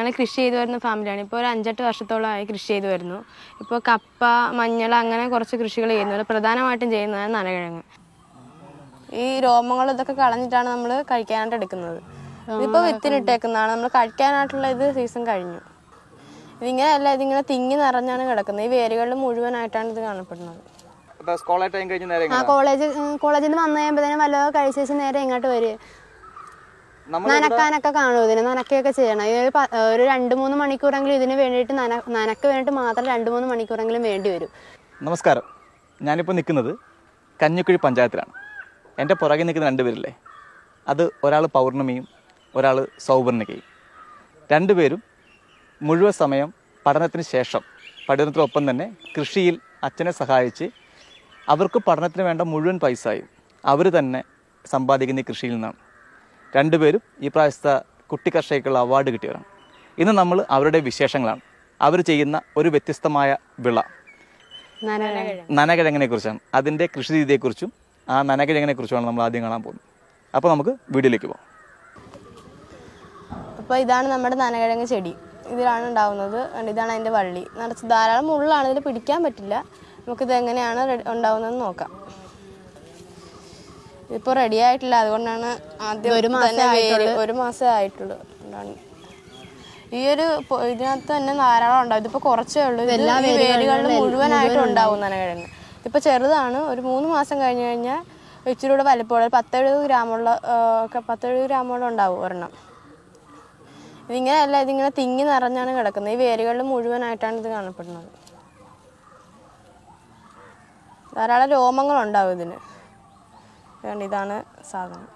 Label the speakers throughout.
Speaker 1: ഞങ്ങൾ കൃഷി ചെയ്തു വരുന്ന ഫാമിലിയാണ് ഇപ്പോൾ ഒരു അഞ്ചെട്ട് വർഷത്തോളമായി കൃഷി ചെയ്തു വരുന്നു ഇപ്പോൾ കപ്പ മഞ്ഞൾ അങ്ങനെ കുറച്ച് കൃഷികൾ ചെയ്യുന്നുണ്ട് പ്രധാനമായിട്ടും ചെയ്യുന്നത് നനകിഴങ്ങ് ഈ രോമങ്ങൾ ഇതൊക്കെ കളഞ്ഞിട്ടാണ് നമ്മൾ കഴിക്കാനായിട്ട് എടുക്കുന്നത് ഇതിപ്പോൾ വിത്തിനിട്ടേക്കുന്നതാണ് നമ്മൾ കഴിക്കാനായിട്ടുള്ള ഇത് സീസൺ കഴിഞ്ഞു ഇതിങ്ങനെയല്ല ഇതിങ്ങനെ തിങ്ങി നിറഞ്ഞാണ് കിടക്കുന്നത് ഈ വേരുകളിൽ മുഴുവനായിട്ടാണ് ഇത് കാണപ്പെടുന്നത്
Speaker 2: അപ്പൊ സ്കോളർ ടൈം കഴിഞ്ഞ് നേരെ
Speaker 3: ആ കോളേജ് കോളേജിൽ നിന്ന് വന്നു കഴിയുമ്പോഴത്തേനും വല്ലതും കഴിച്ച ശേഷം നേരെ ഇങ്ങോട്ട് വരും
Speaker 2: നമ്മൾ
Speaker 3: നനക്കാനൊക്കെ കാണും ഇതിന് നനക്കുകയൊക്കെ ചെയ്യണം ഇത് ഒരു പ- ഒരു രണ്ട് മൂന്ന് മണിക്കൂറെങ്കിലും ഇതിന് വേണ്ടിയിട്ട് നന നനക്ക് വേണ്ടിയിട്ട് മാത്രം രണ്ട് മൂന്ന് മണിക്കൂറെങ്കിലും വേണ്ടി വരും
Speaker 2: നമസ്കാരം ഞാനിപ്പോൾ നിൽക്കുന്നത് കഞ്ഞിക്കുഴി പഞ്ചായത്തിലാണ് എൻ്റെ പുറകെ നിൽക്കുന്ന രണ്ടുപേരില്ലേ അത് ഒരാൾ പൗർണമിയും ഒരാൾ സൗപർണികയും രണ്ടുപേരും മുഴുവൻ സമയം പഠനത്തിന് ശേഷം പഠനത്തിനൊപ്പം തന്നെ കൃഷിയിൽ അച്ഛനെ സഹായിച്ച് അവർക്ക് പഠനത്തിന് വേണ്ട മുഴുവൻ പൈസയും അവർ തന്നെ സമ്പാദിക്കുന്ന ഈ കൃഷിയിൽ നിന്നാണ് രണ്ടുപേരും ഈ പ്രാവശ്യത്തെ കുട്ടി കർഷകർക്കുള്ള അവാർഡ് കിട്ടിയവരാണ് ഇന്ന് നമ്മൾ അവരുടെ വിശേഷങ്ങളാണ് അവർ ചെയ്യുന്ന ഒരു വ്യത്യസ്തമായ വിള
Speaker 3: നന
Speaker 2: നനകിഴങ്ങിനെ കുറിച്ചാണ് അതിൻ്റെ കൃഷി രീതിയെക്കുറിച്ചും ആ നനകിഴങ്ങിനെ കുറിച്ചുമാണ് നമ്മൾ ആദ്യം കാണാൻ പോകുന്നത് അപ്പോൾ നമുക്ക് വീഡിയോയിലേക്ക് പോകാം
Speaker 1: അപ്പോൾ ഇതാണ് നമ്മുടെ നനകിഴങ്ങ് ചെടി ഇതിലാണ് ഉണ്ടാവുന്നത് and ഇതാണ് അതിൻ്റെ വള്ളി നിറച്ച് ധാരാളം മുള്ളാണ് ഇതിൽ പിടിക്കാൻ പറ്റില്ല നമുക്കിത് എങ്ങനെയാണ് റെ- ഉണ്ടാവുന്നതെന്ന് നോക്കാം ഇതിപ്പോൾ റെഡി ആയിട്ടില്ല അതുകൊണ്ടാണ് ആദ്യം
Speaker 3: ഒരു മാസമേ
Speaker 1: തന്നെ വേര്
Speaker 3: ആയിട്ടുള്ളൂ.
Speaker 1: ഒരു മാസമേ ആയിട്ടുള്ളൂ അതുകൊണ്ടാണ് ഈ ഒരു പൊ- ഇതിനകത്ത് തന്നെ ധാരാളം ഉണ്ടാവും ഇതിപ്പോൾ കുറച്ചേ ഉള്ളൂ ഇത്
Speaker 3: എല്ലാ
Speaker 1: ഈ വേരുകളിൽ
Speaker 3: വേരുകളിലും
Speaker 1: മുഴുവനായിട്ടും ഉണ്ടാവും നനകിഴങ്ങ് ഇതിപ്പോൾ ചെറുതാണ് ഒരു മൂന്ന് മാസം കഴിഞ്ഞ് കഴിഞ്ഞാൽ ഇച്ചിരി കൂടെ വലിപ്പമുള്ള ഒരു പത്തെഴുപത് ഗ്രാമുള്ള ആ, ഒക്കെ പത്തെഴുപത് ഗ്രാമോളം ഉണ്ടാവും ഒരെണ്ണം ഇതിങ്ങനെയല്ല ഇതിങ്ങനെ തിങ്ങി നിറഞ്ഞാണ് കിടക്കുന്നത് ഈ വേരുകളിൽ മുഴുവനായിട്ടാണ് ഇത് കാണപ്പെടുന്നത് ധാരാളം രോമങ്ങൾ ഉണ്ടാവും ഇതിന് അതുകൊണ്ട് ഇതാണ് സാധനം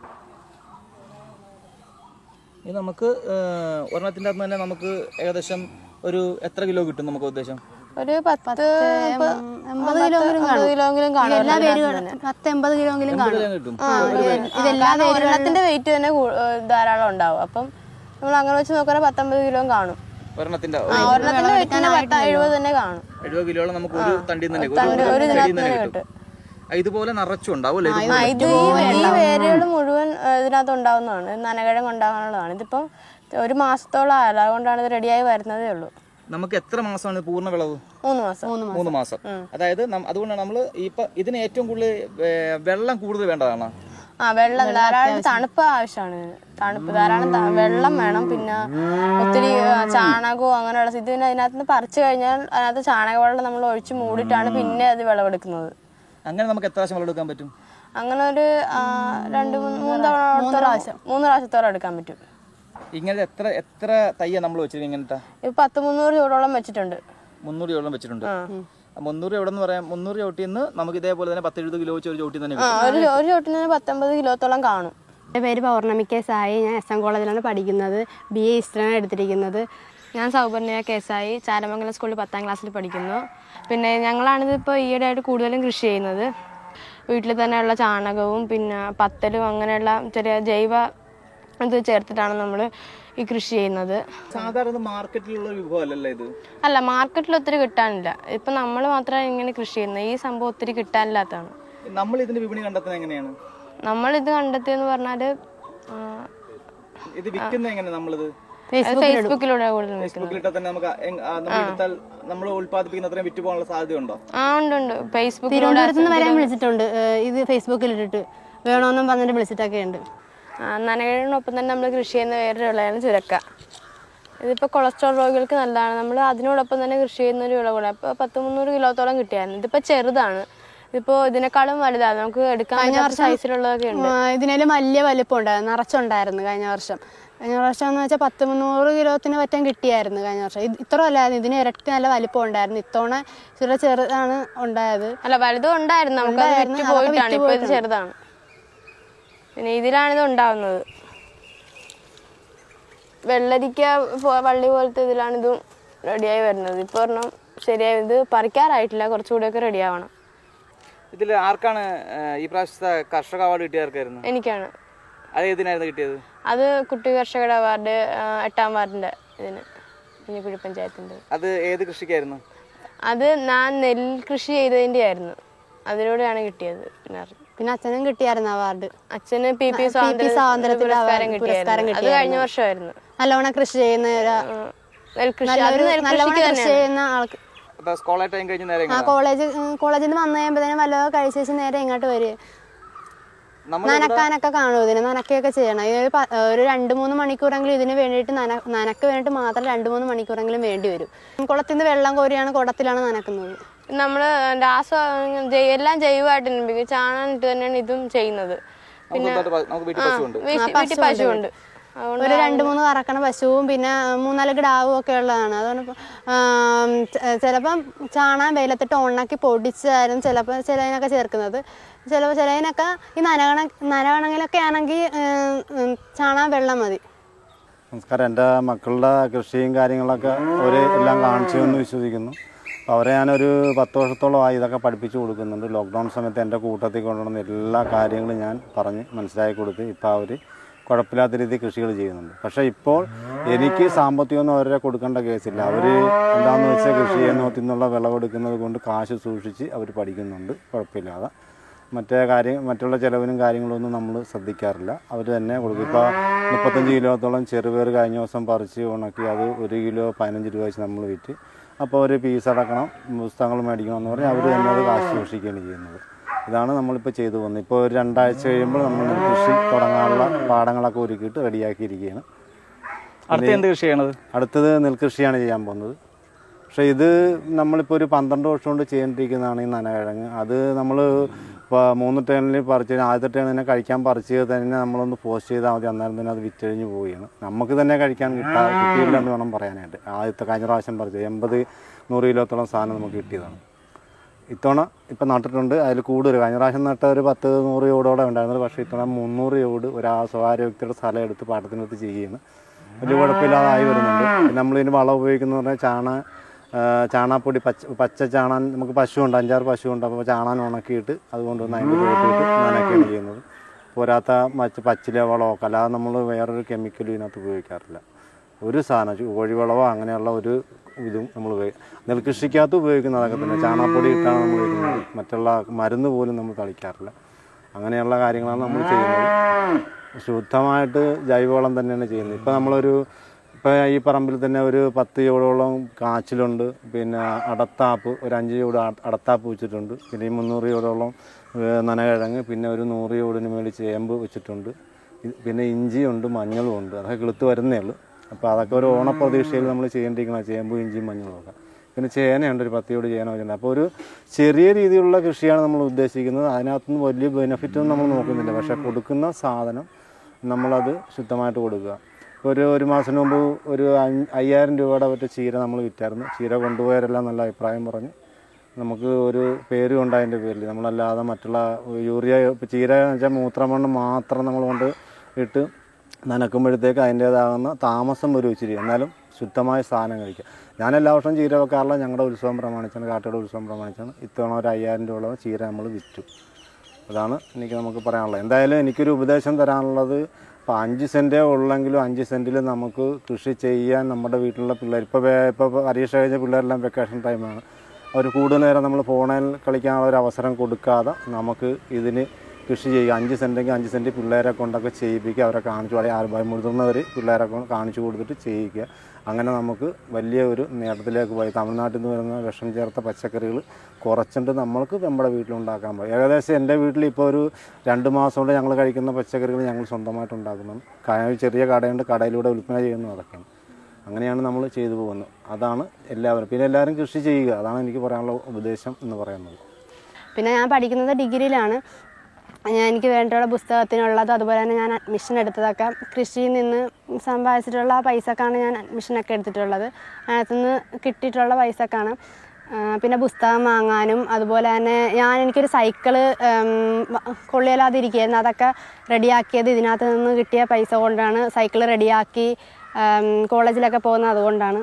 Speaker 2: ഇത് നമുക്ക് ഒരെണ്ണത്തിൻ്റെ അകത്ത് തന്നെ നമുക്ക് ഏകദേശം ഒരു എത്ര കിലോ കിട്ടും നമുക്ക് ഉദ്ദേശം
Speaker 1: ഒരു പത്ത് മുപ്പത്-
Speaker 3: എൺപത് കിലോയെങ്കിലും
Speaker 1: അമ്പത് കിലോയെങ്കിലും കാണും
Speaker 3: എല്ലാ
Speaker 1: ഒരെണ്ണത്തിനകത്ത്
Speaker 3: വേരുകളും
Speaker 1: തന്നെ.
Speaker 3: പത്ത് എൺപത് കിലോയെങ്കിലും കാണും
Speaker 2: കിലോ കിട്ടും
Speaker 1: ആ,
Speaker 3: ഇതെല്ലാ
Speaker 1: കാരണം ഒരെണ്ണത്തിന്റെ വെയിറ്റ് തന്നെ കൂ- ഏഹ് ധാരാളം ഉണ്ടാവും അപ്പം നമ്മൾ അങ്ങനെ വെച്ച് നോക്കുകയാണെങ്കിൽ പത്തൊമ്പത് കിലോ കാണും
Speaker 2: ഒരെണ്ണത്തിൻ്റെ
Speaker 1: ആ ഒരെണ്ണത്തിന്റെ വെയിറ്റ് പത്ത് എഴുപത് തന്നെ കാണും
Speaker 2: എഴുപത് കിലോളം നമുക്ക് ഒരു തണ്ടിൽ നിന്ന് തന്നെ
Speaker 1: തണ്ട് ഒരു
Speaker 2: ചെടിയിൽ
Speaker 1: ഇതിനകത്ത്
Speaker 2: നിന്ന്
Speaker 1: തന്നെ
Speaker 2: തന്നെ കിട്ടും ആ, ഇതുപോലെ നിറച്ചും ഉണ്ടാവും അല്ലേ
Speaker 1: ആ, ഇത് ഈ വേ- ഈ വേരുകൾ മുഴുവൻ ഏഹ്, ഇതിനകത്ത് ഉണ്ടാവുന്നതാണ് നനകിഴങ്ങ് ഉണ്ടാകാനുള്ളതാണ് ഇതിപ്പം ഒരു മാസത്തോളം ആയല്ലോ അതുകൊണ്ടാണ് ഇത് റെഡിയായി വരുന്നതേ ഉള്ളൂ
Speaker 2: നമുക്ക് എത്ര മാസമാണ് ഇത് പൂർണ്ണ വിളവ്
Speaker 1: മൂന്ന് മാസം
Speaker 2: മൂന്ന് മാസം അതായത് നം- അതുകൊണ്ടാണ് നമ്മൾ ഇപ്പൊ ഇതിന് ഏറ്റവും കൂടുതൽ ഏ, വെള്ളം കൂടുതൽ വേണ്ടതാണ്
Speaker 1: ആ വെള്ളം ധാരാളം തണുപ്പ് ആവശ്യമാണ് ഇതിന് തണുപ്പ് ധാരാളം ത- വെള്ളം വേണം പിന്നെ ഒത്തിരി ആ, ചാണകവും അങ്ങനെയുള്ള ഇത് ഇതിന് അതിനകത്ത് നിന്ന് പറിച്ചു കഴിഞ്ഞാൽ അതിനകത്ത് ചാണകവെള്ളം നമ്മൾ ഒഴിച്ച് മൂടിയിട്ടാണ് പിന്നെ അത് വിളവെടുക്കുന്നത്
Speaker 2: അങ്ങനെ നമുക്ക് എത്ര പ്രാവശ്യം വെള്ളം എടുക്കാൻ പറ്റും
Speaker 1: അങ്ങനെ ഒരു ആ, രണ്ട് മൂന്ന് മൂന്ന് തവണ പ്രാവശ്യം മൂന്ന് പ്രാവശ്യത്തോളം എടുക്കാൻ പറ്റും
Speaker 2: ഇങ്ങനെ എത്ര എത്ര തയ്യ നമ്മൾ വെച്ചിരിക്കും ഇങ്ങനത്തെ
Speaker 1: ഇപ്പൊ പത്ത് മുന്നൂറ് ചൂടോളം വെച്ചിട്ടുണ്ട്
Speaker 2: മുന്നൂറ് ചോളം വെച്ചിട്ടുണ്ട് ആ മുന്നൂറ് എവിടെ നിന്ന് പറയാം മുന്നൂറ് ചോട്ടിൽ നിന്ന് നമുക്ക് ഇതേപോലെ തന്നെ പത്ത് എഴുപത് കിലോ വെച്ച് ഒരു ചോട്ടിൽ തന്നെ
Speaker 1: ആ
Speaker 2: കിട്ടും
Speaker 1: ഒരു ഒരു ചോട്ടിന് പത്തൊമ്പത് കിലോത്തോളം കാണും
Speaker 3: എൻ്റെ പേര് പൗർണമി കെ സായി ഞാൻ എസ് എം കോളേജിലാണ് പഠിക്കുന്നത് ബി എ ഹിസ്റ്ററിയാണ് എടുത്തിരിക്കുന്നത്
Speaker 1: ഞാൻ സൗപർണിക കേസായി ചാരമംഗലം സ്കൂളിൽ പത്താം ക്ലാസ്സിൽ പഠിക്കുന്നു പിന്നെ ഞങ്ങളാണിത് ഇപ്പോൾ ഈയിടെയായിട്ട് കൂടുതലും കൃഷി ചെയ്യുന്നത് വീട്ടിൽ തന്നെയുള്ള ചാണകവും പിന്നെ പത്തലും അങ്ങനെയുള്ള ചെറിയ ജൈവ ഇത് ചേർത്തിട്ടാണ് നമ്മൾ ഈ കൃഷി ചെയ്യുന്നത്
Speaker 2: സാധാരണ മാർക്കറ്റിലുള്ള ഒരു വിഭവം അല്ലല്ലോ ഇത്
Speaker 1: അല്ല മാർക്കറ്റിൽ ഒത്തിരി കിട്ടാനില്ല ഇപ്പം നമ്മൾ മാത്രമാണ് ഇങ്ങനെ കൃഷി ചെയ്യുന്നത് ഈ സംഭവം ഒത്തിരി കിട്ടാനില്ലാത്തതാണ്
Speaker 2: നമ്മൾ ഇതിന്റെ വിപണി കണ്ടെത്തുന്നത് എങ്ങനെയാണ്
Speaker 1: നമ്മളിത് കണ്ടെത്തിയെന്ന് പറഞ്ഞാൽ
Speaker 2: ഇത് വിൽക്കുന്നത് എങ്ങനെ നമ്മളിത്
Speaker 1: ഫേസ്ബുക്കിലൂടെ കൂടുതൽ വിൽക്കുന്നത്
Speaker 2: ഫേസ്ബുക്കിലിട്ടാൽ തന്നെ നമുക്ക് എങ്- ആ, നമ്മൾ എടുത്താൽ നമ്മൾ ഉത്പാദിപ്പിക്കുന്ന അത്രയും വിറ്റ് പോകാനുള്ള സാധ്യതയുണ്ടോ
Speaker 1: ആ ഉണ്ട് ഉണ്ട് ഫേസ്ബുക്കിലൂടെ
Speaker 3: തിരുവനന്തപുരത്ത് നിന്ന് വരെ വിളിച്ചിട്ടുണ്ട് ഏഹ് ഇത് ഫേസ്ബുക്കിൽ ഇട്ടിട്ട് വേണമെന്നും പറഞ്ഞിട്ട് വിളിച്ചിട്ടൊക്കെ ഉണ്ട്
Speaker 1: ആ, നനകിഴങ്ങിനൊപ്പം തന്നെ നമ്മൾ കൃഷി ചെയ്യുന്ന വേറൊരു വിളയാണ് ചുരക്ക ഇതിപ്പോൾ കൊളസ്ട്രോൾ രോഗികൾക്ക് നല്ലതാണ് നമ്മൾ അതിനോടൊപ്പം തന്നെ കൃഷി ചെയ്യുന്ന ഒരു വിള കൂടെ അപ്പോൾ പത്ത് മുന്നൂറ് കിലോത്തോളം കിട്ടിയായിരുന്നു ഇതിപ്പോൾ ചെറുതാണ് ഇതിപ്പോൾ ഇതിനേക്കാളും വലുതാണ് നമുക്ക് എടുക്കാൻ പറ്റാത്ത സൈസിലുള്ളതൊക്കെ ഉണ്ട്
Speaker 3: ആ, ഇതിനേലും വലിയ വലിപ്പം ഉണ്ടായിരുന്നു നിറച്ചുണ്ടായിരുന്നു കഴിഞ്ഞ വർഷം കഴിഞ്ഞ വർഷം എന്ന് വെച്ചാൽ പത്ത് മുന്നൂറ് കിലോത്തിന് പറ്റാൻ കിട്ടിയായിരുന്നു കഴിഞ്ഞ വർഷം ഇത് ഇത്ര അല്ലായിരുന്നു ഇതിന് ഇരട്ടി നല്ല വലിപ്പം ഉണ്ടായിരുന്നു ഇത്തവണ ചെറിയ ചെറുതാണ് ഉണ്ടായത്
Speaker 1: അല്ല വലുതും ഉണ്ടായിരുന്നു നമുക്ക് അത്
Speaker 3: ഉണ്ടായിരുന്നു,
Speaker 1: വിറ്റ്
Speaker 3: അതൊക്കെ
Speaker 1: പോയിട്ടാണ്
Speaker 3: വിറ്റ്
Speaker 1: ഇപ്പോൾ ഇത്
Speaker 3: പോയിട്ടുണ്ട്.
Speaker 1: ചെറുതാണ് പിന്നെ ഇതിലാണിത് ഉണ്ടാവുന്നത് വെള്ളരിക്ക പോ- വള്ളി പോലത്തെ ഇതിലാണ് ഇതും റെഡിയായി വരുന്നത് ഇപ്പോൾ ഒരെണ്ണം ശരിയായി ഇത് പറിക്കാറായിട്ടില്ല കുറച്ചുകൂടെയൊക്കെ റെഡി ആവണം
Speaker 2: ഇതിൽ ആർക്കാണ് ഏ, ഈ പ്രാവശ്യത്തെ കർഷക അവാർഡ് കിട്ടിയ ആർക്കായിരുന്നു
Speaker 1: എനിക്കാണ്
Speaker 2: അത് ഏതിനായിരുന്നു കിട്ടിയത്
Speaker 1: അത് കുട്ടി കർഷകരുടെ അവാർഡ് ആ, എട്ടാം വാർഡിൻ്റെ ഇതിന് കുഞ്ഞിക്കുഴി പഞ്ചായത്തിൻ്റെ
Speaker 2: അത് ഏത് കൃഷിക്കായിരുന്നു
Speaker 1: അത് ഞാൻ നെൽ കൃഷി ചെയ്തതിൻ്റെ ആയിരുന്നു അതിലൂടെയാണ് കിട്ടിയത് പിന്നെ അറിഞ്ഞു.
Speaker 3: പിന്നെ അച്ഛനും കിട്ടിയായിരുന്നു അവാർഡ്
Speaker 1: അച്ഛന് പി പി
Speaker 3: സ്വാതന്ത്ര്യത്തിന്റെ
Speaker 1: പുരസ്കാരം
Speaker 3: award- പുരസ്കാരം
Speaker 1: കിട്ടിയായിരുന്നു അത് കഴിഞ്ഞ വർഷമായിരുന്നു
Speaker 3: നല്ലവണ്ണം കൃഷി ചെയ്യുന്ന ഒരു
Speaker 1: ആ, നെൽകൃഷി അത്
Speaker 3: നല്ലൊരു
Speaker 1: നെൽകൃഷിക്ക്
Speaker 3: നല്ലവണ്ണം കൃഷി
Speaker 1: തന്നെയാണ്
Speaker 3: ചെയ്യുന്ന ആൾക്ക്
Speaker 2: അപ്പോൾ സ്കോളായിട്ട് ടൈം കഴിഞ്ഞ് നേരെ
Speaker 3: ആ കോളേജ് കോളേജിൽ നിന്ന് വന്നു കഴിയുമ്പോഴത്തേനും വല്ലതും കഴിച്ച് വെച്ച് നേരെ ഇങ്ങോട്ട് വരും
Speaker 2: നമ്മൾ
Speaker 3: നനക്കാനൊക്കെ കാണും ഇതിന് നനക്കുകയൊക്കെ ചെയ്യണം ഈ ഒരു പ- ഒരു രണ്ട് മൂന്ന് മണിക്കൂറെങ്കിലും ഇതിന് വേണ്ടിയിട്ട് നന നനക്ക് വേണ്ടിയിട്ട് മാത്രം രണ്ട് മൂന്ന് മണിക്കൂറെങ്കിലും വേണ്ടി വരും കുളത്തിൽ നിന്ന് വെള്ളം കോരിയാണ് കുടത്തിലാണ് നനക്കുന്നത്
Speaker 1: നമ്മള് രാസ ജൈ- എല്ലാം ജൈവമായിട്ട് നിർമ്മിക്കും ചാണകം ഇട്ട് തന്നെയാണ് ഇതും ചെയ്യുന്നത് പിന്നെ
Speaker 2: നമുക്ക് വീട്ടിൽ പശുവുണ്ട്
Speaker 1: വീട്ടിൽ വീട്ടിൽ പശുവുണ്ട് അതുകൊണ്ട്
Speaker 3: ഒരു രണ്ട് മൂന്ന് കറക്കണ പശുവും പിന്നെ മൂന്നാല് കിടാവും ഒക്കെ ഉള്ളതാണ് അതുകൊണ്ട് ഇപ്പം, ആം, ച- ചിലപ്പം ചാണകം വെയിലത്തിട്ട് ഉണക്കി പൊടിച്ചാലും ചിലപ്പോൾ ചിലതിനൊക്കെ ചേർക്കുന്നത് ചിലപ്പോൾ ചിലതിനൊക്കെ ഈ നനകണ നനകണങ്ങിലൊക്കെ ആണെങ്കിൽ ഉം, ഉം, ചാണകം വെള്ളം മതി
Speaker 4: നമസ്കാരം എൻ്റെ മക്കളുടെ കൃഷിയും കാര്യങ്ങളൊക്കെ അവർ എല്ലാം കാണിച്ചു എന്ന് വിശ്വസിക്കുന്നു അപ്പോൾ അവരെ ഞാനൊരു പത്ത് വർഷത്തോളമായി ഇതൊക്കെ പഠിപ്പിച്ചു കൊടുക്കുന്നുണ്ട് ലോക്ക്ഡൗൺ സമയത്ത് എൻ്റെ കൂട്ടത്തിൽ കൊണ്ടുവന്ന എല്ലാ കാര്യങ്ങളും ഞാൻ പറഞ്ഞ് മനസ്സിലാക്കി കൊടുത്ത് ഇപ്പോൾ അവർ കുഴപ്പമില്ലാത്ത രീതിയിൽ കൃഷികൾ ചെയ്യുന്നുണ്ട് പക്ഷേ ഇപ്പോൾ എനിക്ക് സാമ്പത്തികമൊന്നും അവരെ കൊടുക്കേണ്ട കേസില്ല അവർ എന്താണെന്ന് വെച്ചാൽ കൃഷി ചെയ്യുന്നതിൽ നിന്നുള്ള വിളവെടുക്കുന്നത് കൊണ്ട് കാശ് സൂക്ഷിച്ച് അവർ പഠിക്കുന്നുണ്ട് കുഴപ്പമില്ലാതെ മറ്റേ കാര്യം മറ്റുള്ള ചിലവിനും കാര്യങ്ങളൊന്നും നമ്മൾ ശ്രദ്ധിക്കാറില്ല അവർ തന്നെ കൊടുക്കും ഇപ്പോൾ മുപ്പത്തഞ്ച് കിലോത്തോളം ചെറുപയർ കഴിഞ്ഞ ദിവസം പറിച്ച് ഉണക്കി അത് ഒരു കിലോ പതിനഞ്ച് രൂപ വെച്ച് നമ്മൾ വിറ്റ് അപ്പോൾ ഒരു പീസ് അടക്കണം പുസ്തകങ്ങൾ മേടിക്കണം എന്ന് പറഞ്ഞാൽ അവർ തന്നെ അത് കാശ് സൂക്ഷിക്കുകയാണ് ചെയ്യുന്നത് ഇതാണ് നമ്മളിപ്പോൾ ചെയ്തു പോകുന്നത് ഇപ്പോൾ ഒരു രണ്ടാഴ്ച കഴിയുമ്പോൾ നമ്മൾ കൃഷി തുടങ്ങാനുള്ള പാടങ്ങളൊക്കെ ഒരുക്കിയിട്ട് റെഡിയാക്കിയിരിക്കുകയാണ്
Speaker 2: അടുത്ത എന്ത് കൃഷി ചെയ്യണത്
Speaker 4: അടുത്തത് നെൽകൃഷിയാണ് ചെയ്യാൻ പോകുന്നത് പക്ഷേ ഇത് നമ്മളിപ്പോൾ ഒരു പന്ത്രണ്ട് വർഷം കൊണ്ട് ചെയ്തുകൊണ്ടിരിക്കുന്നതാണ് ഈ നനകിഴങ്ങ് അത് നമ്മൾ ഇപ്പോൾ മൂന്ന് ടേണിൽ പറിച്ച് കഴിഞ്ഞാൽ ആദ്യത്തെ ടേൺ തന്നെ കഴിക്കാൻ പറിച്ച് തന്നെ നമ്മളൊന്ന് പോസ്റ്റ് ചെയ്താൽ മതി അന്നേരം തന്നെ അത് വിറ്റഴിഞ്ഞ് പോവുകയാണ് നമുക്ക് തന്നെ കഴിക്കാൻ കിട്ടാ കിട്ടിയില്ല എന്ന് വേണം പറയാനായിട്ട് ആദ്യത്തെ കഴിഞ്ഞ പ്രാവശ്യം പറിച്ചത് എൺപത് നൂറ് കിലോത്തോളം സാധനം നമുക്ക് കിട്ടിയതാണ് ഇത്തവണ ഇപ്പം നട്ടിട്ടുണ്ട് അതിൽ കൂടുതൽ കഴിഞ്ഞ പ്രാവശ്യം നട്ട ഒരു പത്ത് നൂറ് യോടോടെ ഉണ്ടായിരുന്നത് പക്ഷേ ഇത്തവണ മുന്നൂറ് യോട് ഒരു ആ സ്വകാര്യ വ്യക്തിയുടെ സ്ഥലം എടുത്ത് പാട്ടത്തിനെടുത്ത് ചെയ്യുകയാണ് വലിയ കുഴപ്പമില്ലാതായി വരുന്നുണ്ട് പിന്നെ നമ്മളിതിന് വളം ഉപയോഗിക്കുന്നത് പറഞ്ഞാൽ ചാണ ആ, ചാണാപ്പൊടി പച്ച പച്ച ചാണാൻ നമുക്ക് പശുവുണ്ട് അഞ്ചാറ് പശുവുണ്ട് അപ്പോൾ ചാണാൻ ഉണക്കിയിട്ട് അതുകൊണ്ടൊന്ന് അതിൻ്റെ തോട്ടിയിട്ട് നനയ്ക്കുകയാണ് ചെയ്യുന്നത് പോരാത്ത മറ്റ് പച്ചില വളമോ അല്ലാതെ നമ്മൾ വേറൊരു കെമിക്കലും ഇതിനകത്ത് ഉപയോഗിക്കാറില്ല ഒരു സാധനം കോഴിവളവോ അങ്ങനെയുള്ള ഒരു ഇതും നമ്മൾ നെൽകൃഷിക്കകത്ത് ഉപയോഗിക്കുന്ന അതൊക്കെ തന്നെ ചാണകപ്പൊടി ഇട്ടാണ് നമ്മൾ ഇടുന്നത് മറ്റുള്ള മരുന്ന് പോലും നമ്മൾ തളിക്കാറില്ല അങ്ങനെയുള്ള കാര്യങ്ങളാണ് നമ്മൾ ചെയ്യുന്നത് ശുദ്ധമായിട്ട് ജൈവവളം തന്നെയാണ് ചെയ്യുന്നത് ഇപ്പോൾ നമ്മളൊരു ഇപ്പോൾ ഈ പറമ്പിൽ തന്നെ ഒരു പത്ത് ചോടോളം കാച്ചിലുണ്ട് പിന്നെ അടത്താപ്പ് ഒരു അഞ്ച് ചോട് അട- അടത്താപ്പ് വെച്ചിട്ടുണ്ട് പിന്നെ ഈ മുന്നൂറ് ചോടോളം ഏഹ്, നനകിഴങ്ങ് പിന്നെ ഒരു നൂറ് ചോടിന് മേളിൽ ചേമ്പ് വെച്ചിട്ടുണ്ട് ഇത് പിന്നെ ഇഞ്ചിയുണ്ട് മഞ്ഞളും ഉണ്ട് അതൊക്കെ കിളുത്ത് വരുന്നേ ഉള്ളൂ അപ്പോൾ അതൊക്കെ ഒരു ഓണപ്രതീക്ഷയിൽ നമ്മൾ ചെയ്യേണ്ടിരിക്കണം ചേമ്പും ഇഞ്ചിയും മഞ്ഞളും ഒക്കെ പിന്നെ ചേനയുണ്ട് ഒരു പത്തിയോട് ചേന വെച്ചിട്ടുണ്ട് അപ്പോൾ ഒരു ചെറിയ രീതിയിലുള്ള കൃഷിയാണ് നമ്മൾ ഉദ്ദേശിക്കുന്നത് അതിനകത്തുനിന്ന് വലിയ ബെനിഫിറ്റ് ഒന്നും നമ്മൾ നോക്കുന്നില്ല പക്ഷേ കൊടുക്കുന്ന സാധനം നമ്മളത് ശുദ്ധമായിട്ട് കൊടുക്കുക ഇപ്പോൾ ഒരു ഒരു മാസത്തിന് മുമ്പ് ഒരു അഞ്ച് അയ്യായിരം രൂപയുടെ മറ്റേ ചീര നമ്മൾ വിറ്റായിരുന്നു ചീര കൊണ്ടുപോയവരെല്ലാം നല്ല അഭിപ്രായം പറഞ്ഞ് നമുക്ക് ഒരു പേരും ഉണ്ട് അതിൻ്റെ പേരിൽ നമ്മളല്ലാതെ മറ്റുള്ള യൂറിയ ഇപ്പോൾ ചീര എന്ന് വെച്ചാൽ മൂത്രമണ്ണ് മാത്രം നമ്മൾ കൊണ്ട് ഇട്ട് നനക്കുമ്പോഴത്തേക്ക് അതിൻ്റേതാകുന്ന താമസം വരും ഇച്ചിരി എന്നാലും ശുദ്ധമായ സാധനം കഴിക്കുക ഞാൻ എല്ലാ വർഷവും ചീര വെക്കാറില്ല ഞങ്ങളുടെ ഉത്സവം പ്രമാണിച്ചാണ് കാട്ടയുടെ ഉത്സവം പ്രമാണിച്ചാണ് ഇത്തവണ ഒരു അയ്യായിരം രൂപയോളം ചീര നമ്മൾ വിറ്റു അതാണ് എനിക്ക് നമുക്ക് പറയാനുള്ളത് എന്തായാലും എനിക്കൊരു ഉപദേശം തരാനുള്ളത് ഇപ്പോൾ അഞ്ച് സെൻറ്റേ ഉള്ളെങ്കിലും അഞ്ച് സെൻറ്റിൽ നമുക്ക് കൃഷി ചെയ്യാൻ നമ്മുടെ വീട്ടിലുള്ള പിള്ളേർ ഇപ്പോൾ ഇപ്പോൾ പരീക്ഷ കഴിഞ്ഞ പിള്ളേരെല്ലാം വെക്കേഷൻ ടൈമാണ് അവർ കൂടുതൽ നേരം നമ്മൾ ഫോണിൽ കളിക്കാനുള്ള ഒരു അവസരം കൊടുക്കാതെ നമുക്ക് ഇതിന് കൃഷി ചെയ്യുക അഞ്ച് സെൻറ്റെങ്കിൽ അഞ്ച് സെൻറ്റ് പിള്ളേരെ കൊണ്ടൊക്കെ ചെയ്യിപ്പിക്കുക അവരെ കാണിച്ചു കൊടുക്കുക ആരും മുതിർന്നവർ പിള്ളേരെ കൊണ്ട് കാണിച്ചു കൊടുത്തിട്ട് ചെയ്യിക്കുക അങ്ങനെ നമുക്ക് വലിയ ഒരു നേട്ടത്തിലേക്ക് പോയി തമിഴ്നാട്ടിൽ നിന്ന് വരുന്ന വിഷം ചേർത്ത പച്ചക്കറികൾ കുറച്ചിട്ട് നമ്മൾക്ക് നമ്മുടെ വീട്ടിലുണ്ടാക്കാൻ പറ്റും ഏകദേശം എൻ്റെ വീട്ടിൽ ഇപ്പോൾ ഒരു രണ്ട് മാസം കൊണ്ട് ഞങ്ങൾ കഴിക്കുന്ന പച്ചക്കറികൾ ഞങ്ങൾ സ്വന്തമായിട്ട് ഉണ്ടാക്കുന്നു ക- ചെറിയ കടയുണ്ട് കടയിലൂടെ വിൽപ്പന ചെയ്യുന്നു അതൊക്കെയാണ് അങ്ങനെയാണ് നമ്മൾ ചെയ്തു പോകുന്നത് അതാണ് എല്ലാവരും പിന്നെ എല്ലാവരും കൃഷി ചെയ്യുക അതാണ് എനിക്ക് പറയാനുള്ള ഉപദേശം എന്ന് പറയുന്നത്
Speaker 3: പിന്നെ ഞാൻ പഠിക്കുന്നത് ഡിഗ്രിയിലാണ് ഞാൻ എനിക്ക് വേണ്ടിയുള്ള പുസ്തകത്തിനുള്ളത് അതുപോലെ തന്നെ ഞാൻ അഡ്മിഷൻ എടുത്തതൊക്കെ കൃഷിയിൽ നിന്ന് സമ്പാദിച്ചിട്ടുള്ള ആ പൈസക്കാണ് ഞാൻ അഡ്മിഷനൊക്കെ എടുത്തിട്ടുള്ളത് അതിനകത്തുനിന്ന് കിട്ടിയിട്ടുള്ള പൈസക്കാണ് ആ, പിന്നെ പുസ്തകം വാങ്ങാനും അതുപോലെ തന്നെ ഞാൻ എനിക്കൊരു സൈക്കിള് കൊള്ളിയല്ലാതെ ഇരിക്കുകയായിരുന്നു അതൊക്കെ റെഡിയാക്കിയത് ഇതിനകത്ത് നിന്ന് കിട്ടിയ പൈസ കൊണ്ടാണ് സൈക്കിൾ റെഡിയാക്കി കോളേജിലൊക്കെ പോകുന്നത് അതുകൊണ്ടാണ്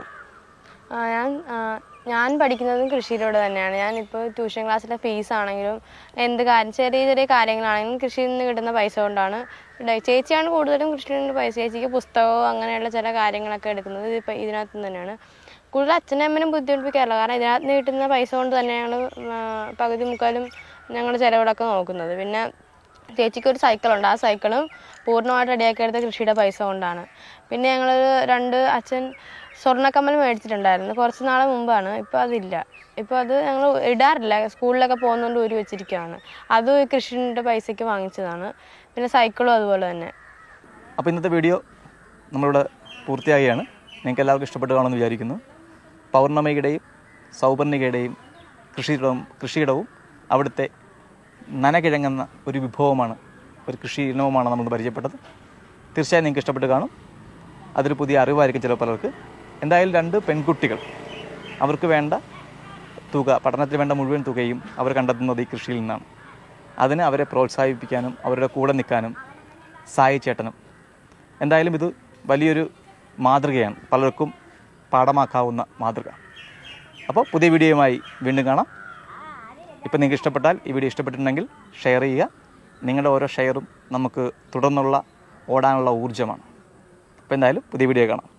Speaker 1: ആ, ഞാൻ ആ, ഞാൻ പഠിക്കുന്നതും കൃഷിയിലൂടെ തന്നെയാണ് ഞാനിപ്പോൾ ട്യൂഷൻ ക്ലാസ്സിലെ ഫീസ് ആണെങ്കിലും എന്ത് കാര്യം ചെറിയ ചെറിയ കാര്യങ്ങളാണെങ്കിലും കൃഷിയിൽ നിന്ന് കിട്ടുന്ന പൈസ കൊണ്ടാണ് ഇട- ചേച്ചിയാണ് കൂടുതലും കൃഷിയിൽ നിന്ന് പൈസ ചേച്ചിക്ക് പുസ്തകവും അങ്ങനെയുള്ള ചില കാര്യങ്ങളൊക്കെ എടുക്കുന്നത് ഇതിപ്പോൾ ഇതിനകത്ത് നിന്ന് തന്നെയാണ് കൂടുതൽ അച്ഛനും അമ്മനും ബുദ്ധിമുട്ടിപ്പിക്കാറില്ല കാരണം ഇതിനകത്ത് നിന്ന് കിട്ടുന്ന പൈസ കൊണ്ട് തന്നെയാണ് ആ, പകുതി മുക്കാലും ഞങ്ങൾ ചിലവുകളൊക്കെ നോക്കുന്നത് പിന്നെ ചേച്ചിക്ക് ഒരു സൈക്കിളുണ്ട് ആ സൈക്കിളും പൂർണ്ണമായിട്ട് റെഡിയാക്കി എടുത്ത കൃഷിയുടെ പൈസ കൊണ്ടാണ് പിന്നെ ഞങ്ങൾ രണ്ട് അച്ഛൻ സ്വർണ്ണക്കമ്മൽ മേടിച്ചിട്ടുണ്ടായിരുന്നു കുറച്ച് നാൾ മുമ്പാണ് ഇപ്പോൾ അതില്ല ഇപ്പോൾ അത് ഞങ്ങൾ ഇടാറില്ല സ്കൂളിലൊക്കെ പോകുന്നതുകൊണ്ട് ഊരി വെച്ചിരിക്കുകയാണ് അതും ഈ കൃഷിയുടെ പൈസയ്ക്ക് വാങ്ങിച്ചതാണ് പിന്നെ സൈക്കിളും അതുപോലെ തന്നെ
Speaker 2: അപ്പോൾ ഇന്നത്തെ വീഡിയോ നമ്മളിവിടെ പൂർത്തിയാകുകയാണ് നിങ്ങൾക്ക് എല്ലാവർക്കും ഇഷ്ടപ്പെട്ട് കാണുമെന്ന് വിചാരിക്കുന്നു പൗർണമിയുടെയും സൗപർണികയുടെയും കൃഷിയിടവും കൃഷിയിടവും അവിടുത്തെ നനകിഴങ്ങുന്ന ഒരു വിഭവമാണ് ഒരു കൃഷി ഇനവുമാണ് നമ്മൾ പരിചയപ്പെട്ടത് തീർച്ചയായും നിങ്ങൾക്ക് ഇഷ്ടപ്പെട്ട് കാണും അതൊരു പുതിയ അറിവായിരിക്കും ചില പലർക്ക് എന്തായാലും രണ്ട് പെൺകുട്ടികൾ അവർക്ക് വേണ്ട തുക പഠനത്തിന് വേണ്ട മുഴുവൻ തുകയും അവർ കണ്ടെത്തുന്നത് ഈ കൃഷിയിൽ നിന്നാണ് അതിന് അവരെ പ്രോത്സാഹിപ്പിക്കാനും അവരുടെ കൂടെ നിൽക്കാനും സായി ചേട്ടനും എന്തായാലും ഇത് വലിയൊരു മാതൃകയാണ് പലർക്കും പാഠമാക്കാവുന്ന മാതൃക അപ്പോൾ പുതിയ വീഡിയോയുമായി വീണ്ടും കാണാം ഇപ്പം നിങ്ങൾക്ക് ഇഷ്ടപ്പെട്ടാൽ ഈ വീഡിയോ ഇഷ്ടപ്പെട്ടിട്ടുണ്ടെങ്കിൽ ഷെയർ ചെയ്യുക നിങ്ങളുടെ ഓരോ ഷെയറും നമുക്ക് തുടർന്നുള്ള ഓടാനുള്ള ഊർജ്ജമാണ് അപ്പോൾ എന്തായാലും പുതിയ വീഡിയോ കാണാം